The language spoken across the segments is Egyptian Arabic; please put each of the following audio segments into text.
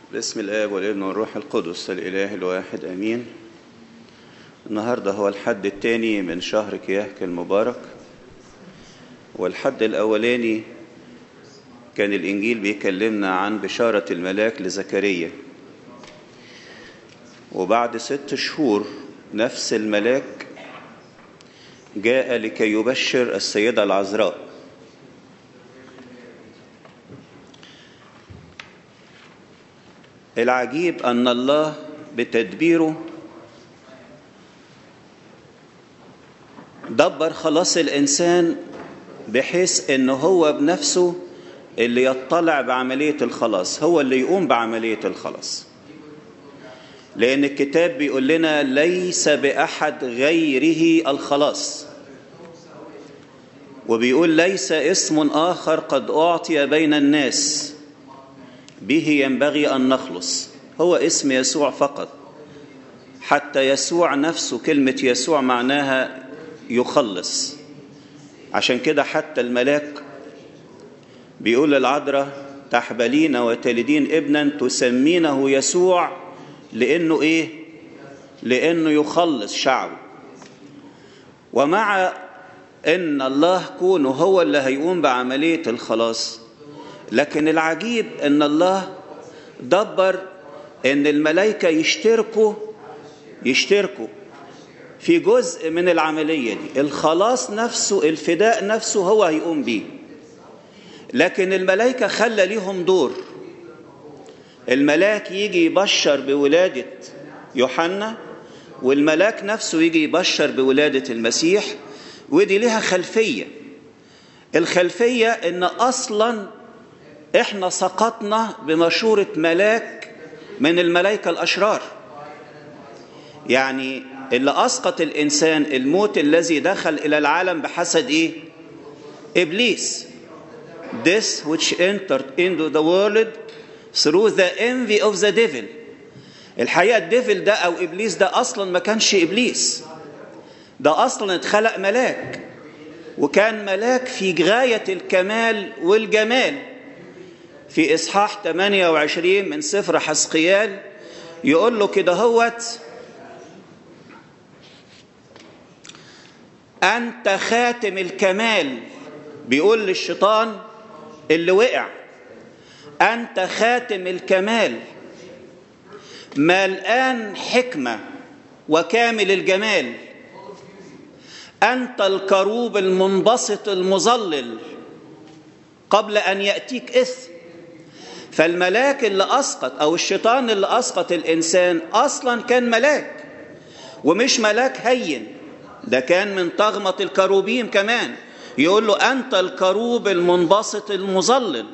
باسم الآب والابن والروح القدس الإله الواحد آمين النهاردة هو الحد الثاني من شهر كياهك المبارك والحد الأولاني كان الإنجيل بيكلمنا عن بشارة الملاك لزكريا وبعد ست شهور نفس الملاك جاء لكي يبشر السيدة العذراء العجيب أن الله بتدبيره دبر خلاص الإنسان بحيث أنه هو بنفسه اللي يطلع بعملية الخلاص هو اللي يقوم بعملية الخلاص لأن الكتاب بيقول لنا ليس بأحد غيره الخلاص وبيقول ليس اسم آخر قد أعطي بين الناس به ينبغي أن نخلص هو اسم يسوع فقط حتى يسوع نفسه كلمة يسوع معناها يخلص عشان كده حتى الملاك بيقول للعذراء تحبلين وتلدين ابنا تسمينه يسوع لأنه إيه؟ لأنه يخلص شعبه ومع أن الله كونه هو اللي هيقوم بعملية الخلاص لكن العجيب أن الله دبر أن الملائكة يشتركوا يشتركوا في جزء من العملية دي الخلاص نفسه الفداء نفسه هو هيقوم بيه لكن الملائكة خلى ليهم دور الملاك يجي يبشر بولادة يوحنا والملاك نفسه يجي يبشر بولادة المسيح ودي لها خلفية الخلفية ان اصلا احنا سقطنا بمشورة ملاك من الملائكة الاشرار يعني اللي اسقط الانسان الموت الذي دخل الى العالم بحسد ايه ابليس this which entered into the world through the envy of the devil الحقيقة الديفل ده أو إبليس ده أصلا ما كانش إبليس ده أصلا اتخلق ملاك وكان ملاك في غاية الكمال والجمال في إصحاح 28 من سفر حسقيال يقول له كده هوت أنت خاتم الكمال بيقول للشيطان اللي وقع أنت خاتم الكمال ملآن حكمة وكامل الجمال أنت الكروب المنبسط المظلل قبل أن يأتيك إثم فالملاك اللي أسقط أو الشيطان اللي أسقط الإنسان أصلا كان ملاك ومش ملاك هين ده كان من طغمة الكروبيم كمان يقول له أنت الكروب المنبسط المظلل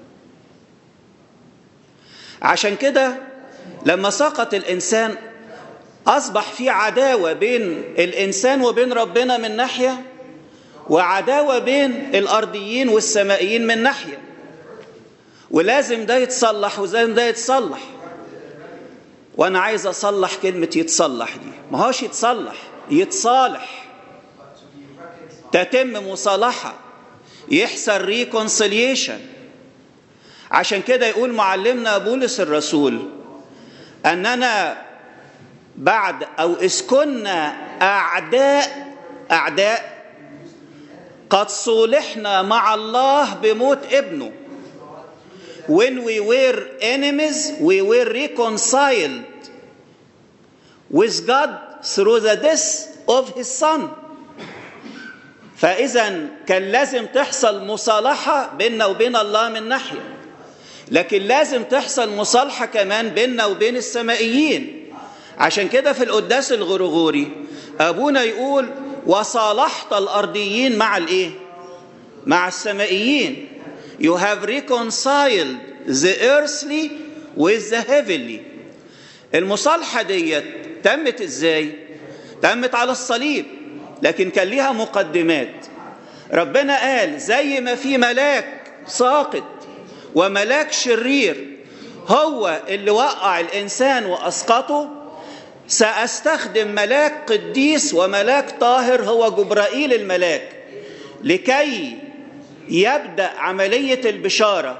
عشان كده لما سقط الإنسان أصبح في عداوة بين الإنسان وبين ربنا من ناحية وعداوة بين الأرضيين والسمائيين من ناحية ولازم ده يتصلح ولازم ده يتصلح وأنا عايز أصلح كلمة يتصلح دي ما هوش يتصلح يتصالح تتم مصالحة يحصل ريكونسيليشن عشان كده يقول معلمنا بولس الرسول أننا بعد أو إذ كنا أعداء أعداء قد صولحنا مع الله بموت ابنه when we were enemies we were reconciled with God through the death of his son فإذا كان لازم تحصل مصالحة بيننا وبين الله من ناحية لكن لازم تحصل مصالحة كمان بيننا وبين السمائيين عشان كده في القداس الغرغوري أبونا يقول وصالحت الأرضيين مع الإيه؟ مع السمائيين You have reconciled the earthly with the heavenly المصالحة ديت تمت إزاي؟ تمت على الصليب لكن كان ليها مقدمات ربنا قال زي ما في ملاك ساقط وملاك شرير هو اللي وقع الإنسان وأسقطه سأستخدم ملاك قديس وملاك طاهر هو جبرائيل الملاك لكي يبدأ عملية البشارة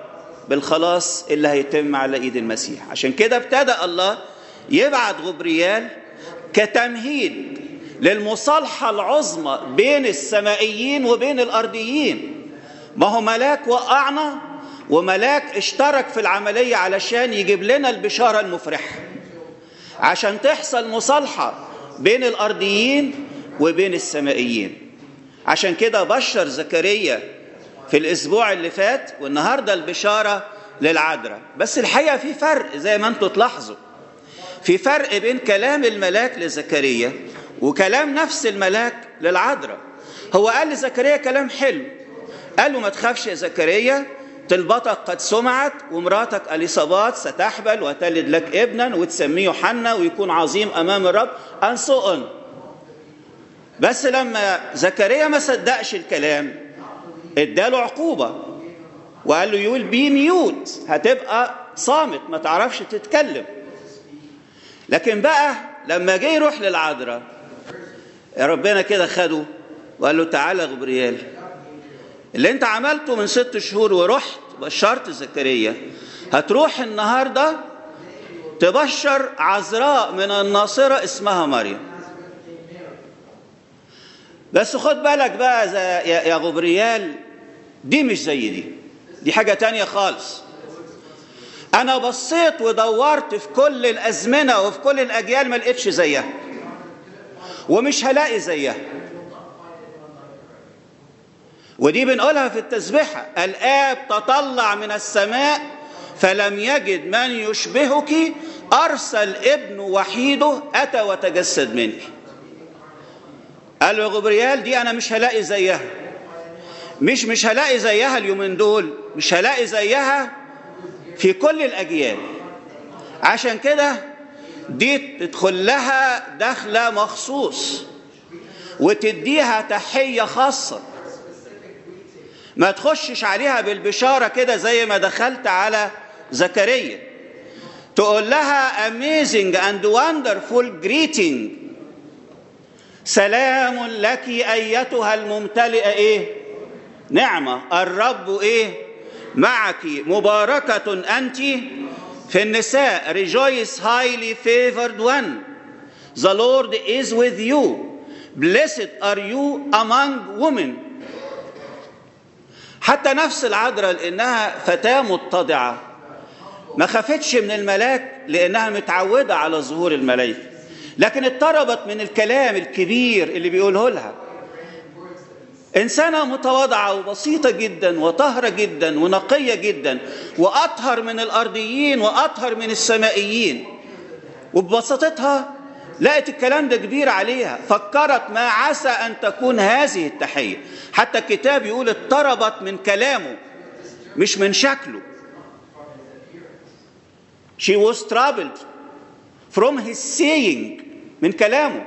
بالخلاص اللي هيتم على ايد المسيح عشان كده ابتدى الله يبعت غبريال كتمهيد للمصالحة العظمى بين السمائيين وبين الأرضيين ما هو ملاك وقعنا وملاك اشترك في العملية علشان يجيب لنا البشارة المفرحة عشان تحصل مصالحة بين الأرضيين وبين السمائيين عشان كده بشر زكريا في الأسبوع اللي فات والنهاردة البشارة للعذراء بس الحقيقة في فرق زي ما انتوا تلاحظوا في فرق بين كلام الملاك لزكريا وكلام نفس الملاك للعذراء هو قال لزكريا كلام حلو قال له ما تخافش يا زكريا طلبتك قد سمعت ومراتك اليصابات ستحبل وتلد لك ابنا وتسميه يوحنا ويكون عظيم امام الرب ان so بس لما زكريا ما صدقش الكلام اداله عقوبه وقال له يقول بي ميوت هتبقى صامت ما تعرفش تتكلم لكن بقى لما جه يروح للعذراء ربنا كده خده وقال له تعالى غبريال اللي انت عملته من ست شهور ورحت بشرت زكريا هتروح النهارده تبشر عذراء من الناصرة اسمها مريم بس خد بالك بقى يا غبريال دي مش زي دي دي حاجة تانية خالص أنا بصيت ودورت في كل الأزمنة وفي كل الأجيال ما لقيتش زيها ومش هلاقي زيها ودي بنقولها في التسبيحة الآب تطلع من السماء فلم يجد من يشبهك أرسل ابن وحيده أتى وتجسد منك قال له غبريال دي أنا مش هلاقي زيها مش مش هلاقي زيها اليومين دول مش هلاقي زيها في كل الأجيال عشان كده دي تدخل لها دخلة مخصوص وتديها تحية خاصة ما تخشش عليها بالبشارة كده زي ما دخلت على زكريا تقول لها amazing and wonderful greeting سلام لك أيتها الممتلئة إيه نعمة الرب إيه معك مباركة أنت في النساء rejoice highly favored one the Lord is with you blessed are you among women حتى نفس العذراء لانها فتاه متضعه ما خافتش من الملاك لانها متعوده على ظهور الملائكه لكن اضطربت من الكلام الكبير اللي بيقوله لها انسانه متواضعه وبسيطه جدا وطاهره جدا ونقيه جدا واطهر من الارضيين واطهر من السمائيين وببساطتها لقت الكلام ده كبير عليها فكرت ما عسى ان تكون هذه التحيه حتى الكتاب يقول اضطربت من كلامه مش من شكله she was troubled from his saying من كلامه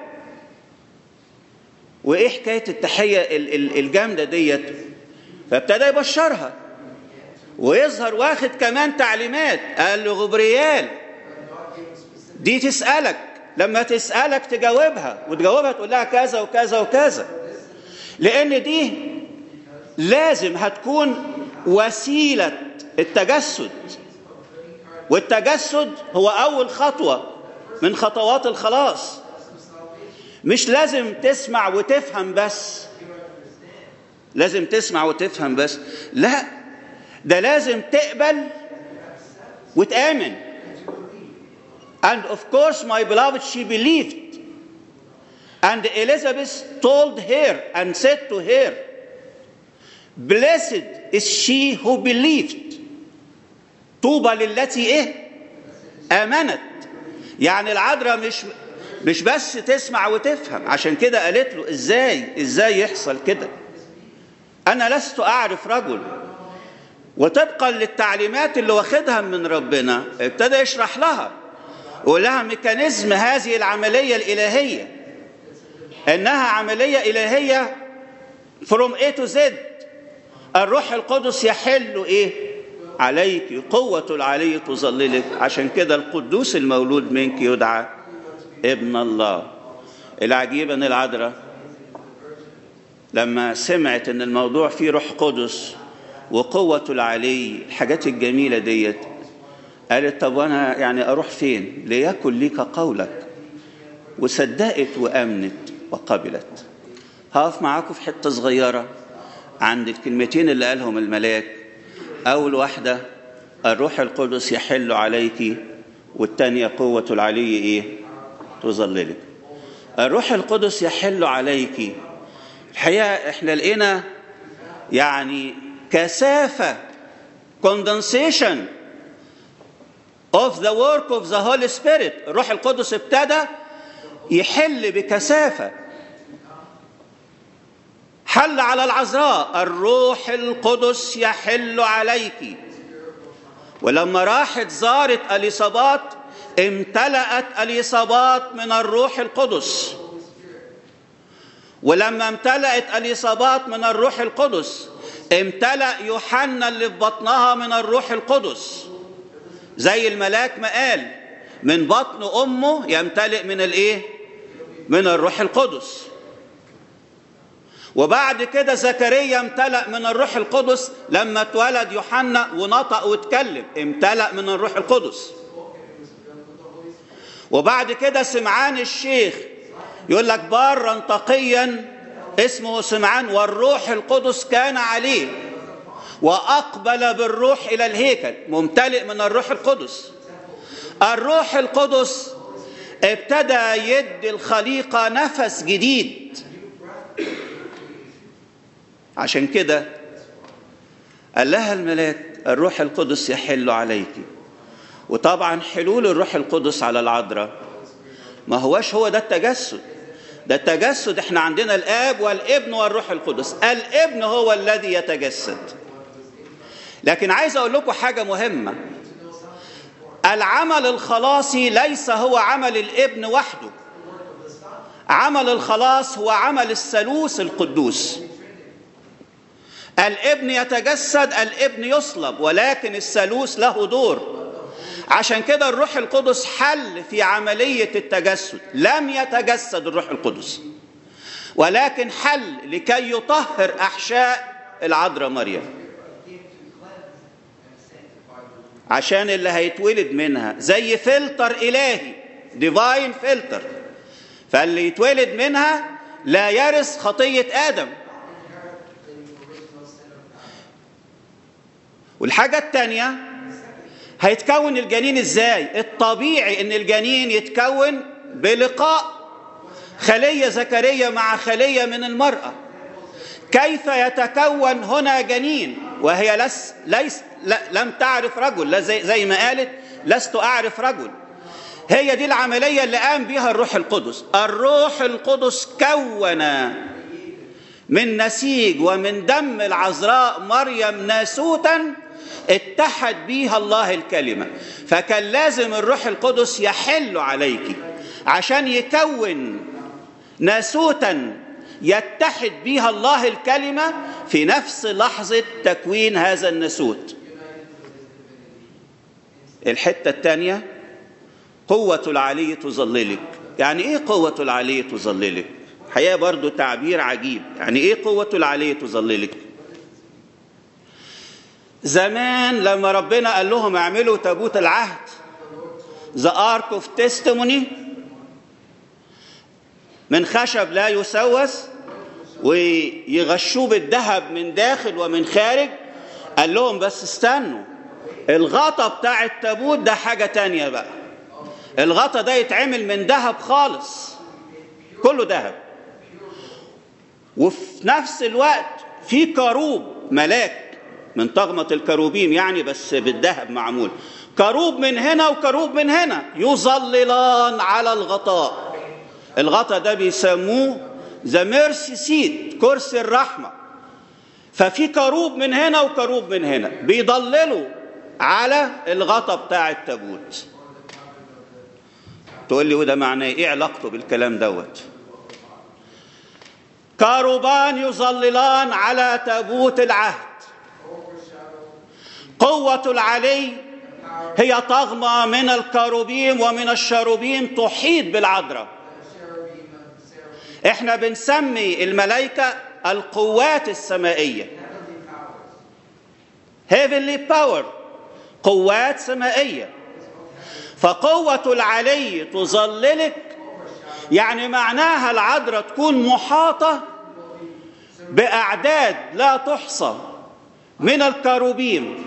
وايه حكايه التحيه الجامده ديت فابتدى يبشرها ويظهر واخد كمان تعليمات قال له غبريال دي تسالك لما تسالك تجاوبها وتجاوبها تقول لها كذا وكذا وكذا لان دي لازم هتكون وسيله التجسد والتجسد هو اول خطوه من خطوات الخلاص مش لازم تسمع وتفهم بس لازم تسمع وتفهم بس لا ده لازم تقبل وتآمن and of course my beloved she believed and Elizabeth told her and said to her blessed is she who believed طوبى للتي ايه امنت يعني العذراء مش مش بس تسمع وتفهم عشان كده قالت له ازاي ازاي يحصل كده انا لست اعرف رجل وطبقا للتعليمات اللي واخدها من ربنا ابتدى يشرح لها ويقول لها ميكانيزم هذه العمليه الالهيه انها عمليه الهيه from A to Z الروح القدس يحل ايه عليك قوة العلي تظللك عشان كده القدوس المولود منك يدعى ابن الله العجيب ان العذراء لما سمعت ان الموضوع فيه روح قدس وقوة العلي الحاجات الجميلة ديت قالت طب وانا يعني اروح فين ليكن ليك قولك وصدقت وامنت وقبلت هقف معاكم في حته صغيره عند الكلمتين اللي قالهم الملاك اول واحده الروح القدس يحل عليك والثانيه قوه العلي ايه تظللك الروح القدس يحل عليك الحقيقه احنا لقينا يعني كثافه condensation of the work of the Holy Spirit الروح القدس ابتدى يحل بكثافة حل على العذراء الروح القدس يحل عليك ولما راحت زارت اليصابات امتلأت اليصابات من الروح القدس ولما امتلأت اليصابات من الروح القدس امتلأ يوحنا اللي في بطنها من الروح القدس زي الملاك ما قال من بطن امه يمتلئ من الايه من الروح القدس وبعد كده زكريا امتلأ من الروح القدس لما اتولد يوحنا ونطق واتكلم امتلأ من الروح القدس وبعد كده سمعان الشيخ يقول لك بارا تقيا اسمه سمعان والروح القدس كان عليه واقبل بالروح الى الهيكل ممتلئ من الروح القدس الروح القدس ابتدى يدي الخليقه نفس جديد عشان كده قال لها الملاك الروح القدس يحل عليك وطبعا حلول الروح القدس على العذراء ما هوش هو ده التجسد ده التجسد احنا عندنا الاب والابن والروح القدس الابن هو الذي يتجسد لكن عايز اقول لكم حاجه مهمه العمل الخلاصي ليس هو عمل الابن وحده عمل الخلاص هو عمل الثالوث القدوس الابن يتجسد الابن يصلب ولكن الثالوث له دور عشان كده الروح القدس حل في عملية التجسد لم يتجسد الروح القدس ولكن حل لكي يطهر أحشاء العذراء مريم عشان اللي هيتولد منها زي فلتر إلهي ديفاين فلتر فاللي يتولد منها لا يرث خطية آدم والحاجة الثانية هيتكون الجنين ازاي الطبيعي ان الجنين يتكون بلقاء خلية زكريا مع خلية من المرأة كيف يتكون هنا جنين وهي لس ليس لا لم تعرف رجل لا زي, زي ما قالت لست أعرف رجل هي دي العملية اللي قام بها الروح القدس الروح القدس كون من نسيج ومن دم العذراء مريم ناسوتا اتحد بيها الله الكلمة فكان لازم الروح القدس يحل عليك عشان يكون ناسوتا يتحد بها الله الكلمة في نفس لحظة تكوين هذا الناسوت الحتة الثانية قوة العلي تظللك يعني ايه قوة العلي تظللك حقيقة برضو تعبير عجيب يعني ايه قوة العلي تظللك زمان لما ربنا قال لهم اعملوا تابوت العهد ذا ارك اوف تيستموني من خشب لا يسوس ويغشوه بالذهب من داخل ومن خارج قال لهم بس استنوا الغطا بتاع التابوت ده حاجة تانية بقى الغطا ده يتعمل من ذهب خالص كله ذهب وفي نفس الوقت في كروب ملاك من طغمة الكروبيم يعني بس بالذهب معمول كروب من هنا وكروب من هنا يظللان على الغطاء الغطاء ده بيسموه ذا ميرسي سيت كرسي الرحمة ففي كروب من هنا وكروب من هنا بيضللوا على الغطاء بتاع التابوت تقول لي وده معناه ايه علاقته بالكلام دوت كاروبان يظللان على تابوت العهد قوة العلي هي طغمة من الكروبيم ومن الشروبيم تحيط بالعذراء احنا بنسمي الملائكة القوات السمائية heavenly power قوات سمائية فقوة العلي تظللك يعني معناها العذراء تكون محاطة بأعداد لا تحصى من الكروبيم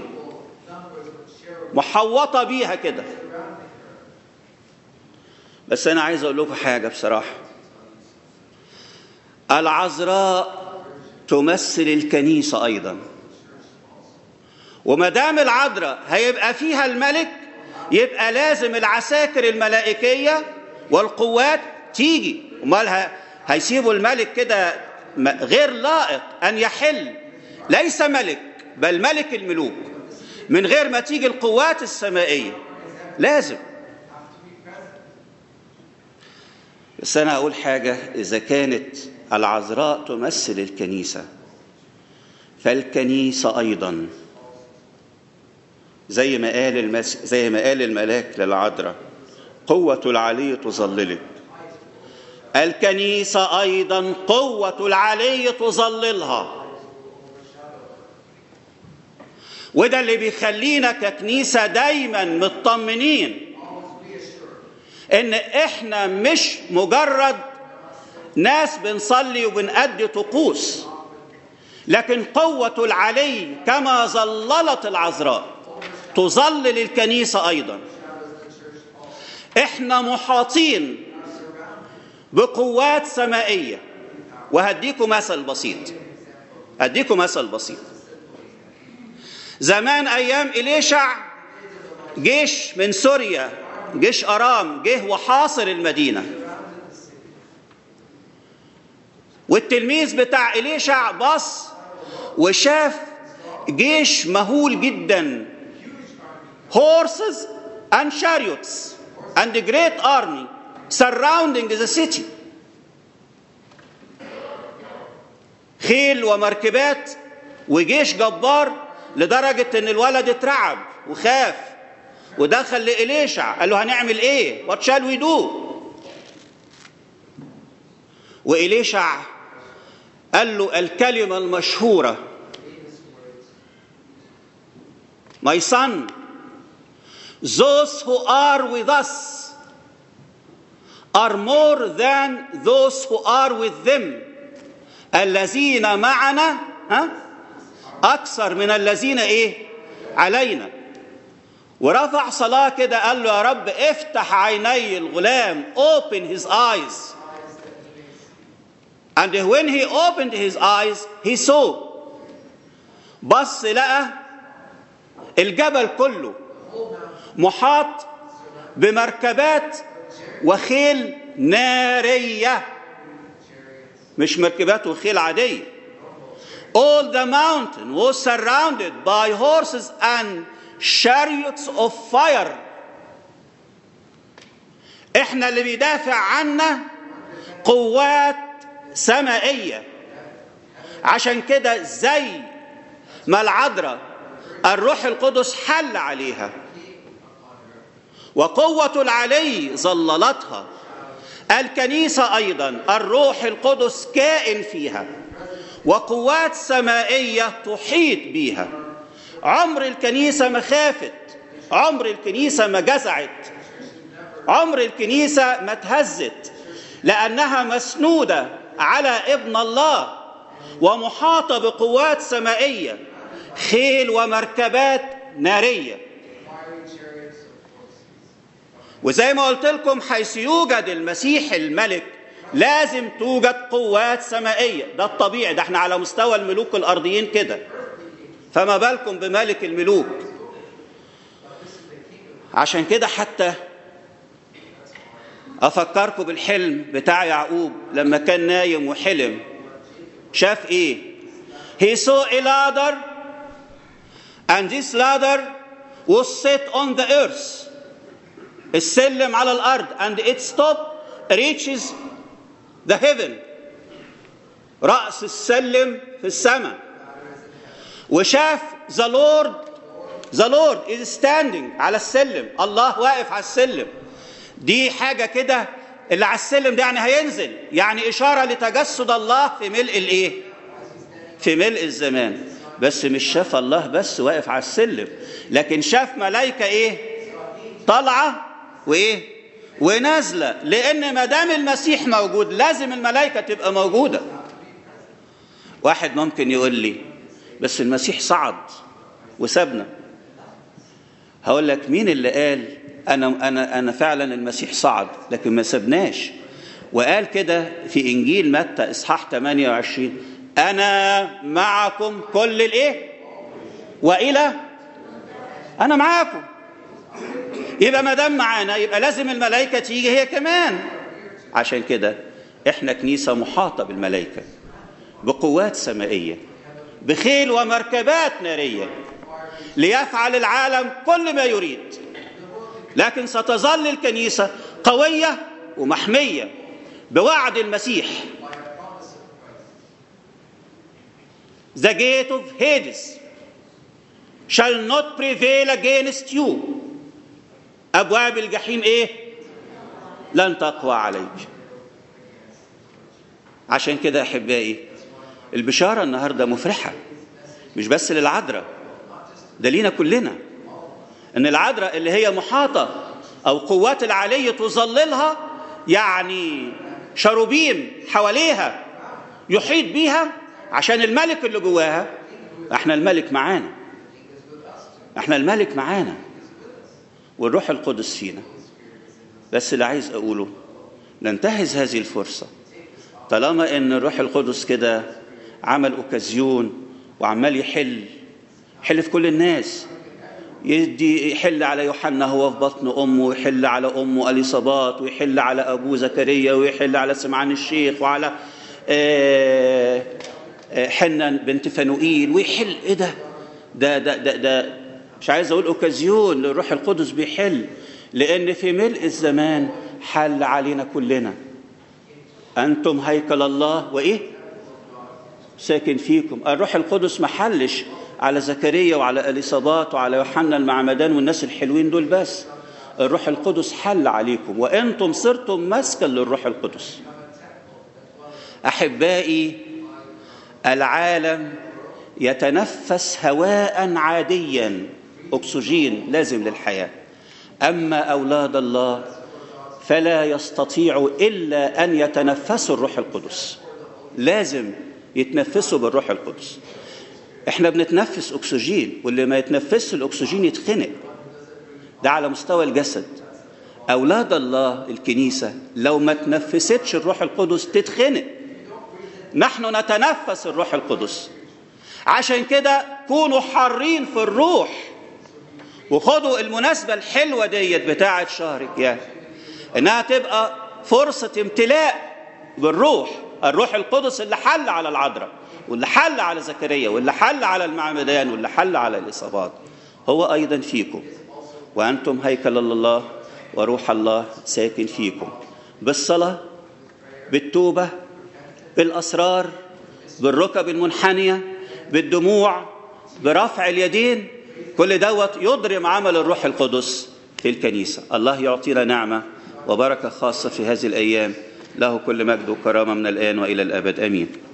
محوطة بيها كده بس أنا عايز أقول لكم حاجة بصراحة العذراء تمثل الكنيسة أيضا وما دام العذراء هيبقى فيها الملك يبقى لازم العساكر الملائكية والقوات تيجي امال هيسيبوا الملك كده غير لائق ان يحل ليس ملك بل ملك الملوك من غير ما تيجي القوات السمائيه لازم بس انا اقول حاجه اذا كانت العذراء تمثل الكنيسه فالكنيسه ايضا زي ما قال المس... زي ما قال الملاك للعذراء قوه العلي تظللك الكنيسة أيضا قوة العلي تظللها وده اللي بيخلينا ككنيسة دايما مطمنين إن إحنا مش مجرد ناس بنصلي وبنأدي طقوس لكن قوة العلي كما ظللت العذراء تظلل الكنيسة أيضا إحنا محاطين بقوات سمائية وهديكم مثل بسيط هديكم مثل بسيط زمان أيام إليشع جيش من سوريا جيش أرام جه وحاصر المدينة والتلميذ بتاع إليشع بص وشاف جيش مهول جدا horses and chariots and a great army surrounding the city خيل ومركبات وجيش جبار لدرجة ان الولد اترعب وخاف ودخل لإليشع قال له هنعمل ايه what shall we do وإليشع قال له الكلمة المشهورة My son those who are with us are more than those who are with them الذين معنا ها أكثر من الذين إيه علينا ورفع صلاة كده قال له يا رب افتح عيني الغلام open his eyes and when he opened his eyes he saw بص لقى الجبل كله محاط بمركبات وخيل نارية مش مركبات وخيل عادية all the mountain was surrounded by horses and chariots of fire احنا اللي بيدافع عنا قوات سمائية عشان كده زي ما العذراء الروح القدس حل عليها وقوة العلي ظللتها الكنيسة أيضا الروح القدس كائن فيها وقوات سمائية تحيط بيها عمر الكنيسة ما خافت عمر الكنيسة ما جزعت عمر الكنيسة ما تهزت لأنها مسنودة على ابن الله ومحاطة بقوات سمائية خيل ومركبات ناريه وزي ما قلت لكم حيث يوجد المسيح الملك لازم توجد قوات سمائية ده الطبيعي ده احنا على مستوى الملوك الأرضيين كده فما بالكم بملك الملوك عشان كده حتى أفكركم بالحلم بتاع يعقوب لما كان نايم وحلم شاف ايه he saw a ladder and this ladder was set on the earth السلم على الارض and its top reaches the heaven راس السلم في السماء وشاف the lord the lord is standing على السلم الله واقف على السلم دي حاجه كده اللي على السلم ده يعني هينزل يعني اشاره لتجسد الله في ملء الايه في ملء الزمان بس مش شاف الله بس واقف على السلم لكن شاف ملائكة ايه طالعة وايه ونازلة لان ما دام المسيح موجود لازم الملائكة تبقى موجودة واحد ممكن يقول لي بس المسيح صعد وسابنا هقول لك مين اللي قال انا انا انا فعلا المسيح صعد لكن ما سبناش وقال كده في انجيل متى اصحاح 28 انا معكم كل الايه والى انا معاكم يبقى ما دام معانا يبقى لازم الملائكه تيجي هي كمان عشان كده احنا كنيسه محاطه بالملائكه بقوات سمائيه بخيل ومركبات ناريه ليفعل العالم كل ما يريد لكن ستظل الكنيسه قويه ومحميه بوعد المسيح The gate of Hades shall not prevail against you. أبواب الجحيم إيه؟ لن تقوى عليك. عشان كده أحبائي البشارة النهاردة مفرحة مش بس للعذراء ده لينا كلنا إن العذراء اللي هي محاطة أو قوات العلي تظللها يعني شروبيم حواليها يحيط بيها عشان الملك اللي جواها احنا الملك معانا احنا الملك معانا والروح القدس فينا بس اللي عايز اقوله ننتهز هذه الفرصه طالما ان الروح القدس كده عمل اوكازيون وعمال يحل يحل في كل الناس يدي يحل على يوحنا هو في بطن امه ويحل على امه اليصابات ويحل على ابوه زكريا ويحل على سمعان الشيخ وعلى آه حنا بنت فنوئيل ويحل ايه ده ده ده ده, ده مش عايز اقول اوكازيون للروح القدس بيحل لان في ملء الزمان حل علينا كلنا انتم هيكل الله وايه ساكن فيكم الروح القدس ما حلش على زكريا وعلى اليصابات وعلى يوحنا المعمدان والناس الحلوين دول بس الروح القدس حل عليكم وانتم صرتم مسكن للروح القدس احبائي العالم يتنفس هواء عاديا اكسجين لازم للحياه اما اولاد الله فلا يستطيع الا ان يتنفسوا الروح القدس لازم يتنفسوا بالروح القدس احنا بنتنفس اكسجين واللي ما يتنفسش الاكسجين يتخنق ده على مستوى الجسد اولاد الله الكنيسه لو ما تنفستش الروح القدس تتخنق نحن نتنفس الروح القدس عشان كده كونوا حارين في الروح وخدوا المناسبة الحلوة ديت بتاعة شهر الكيان انها تبقى فرصة امتلاء بالروح الروح القدس اللي حل على العذراء واللي حل على زكريا واللي حل على المعمدان واللي حل على الإصابات هو أيضا فيكم وأنتم هيكل الله وروح الله ساكن فيكم بالصلاة بالتوبة بالاسرار بالركب المنحنيه بالدموع برفع اليدين كل دوت يضرم عمل الروح القدس في الكنيسه الله يعطينا نعمه وبركه خاصه في هذه الايام له كل مجد وكرامه من الان والى الابد امين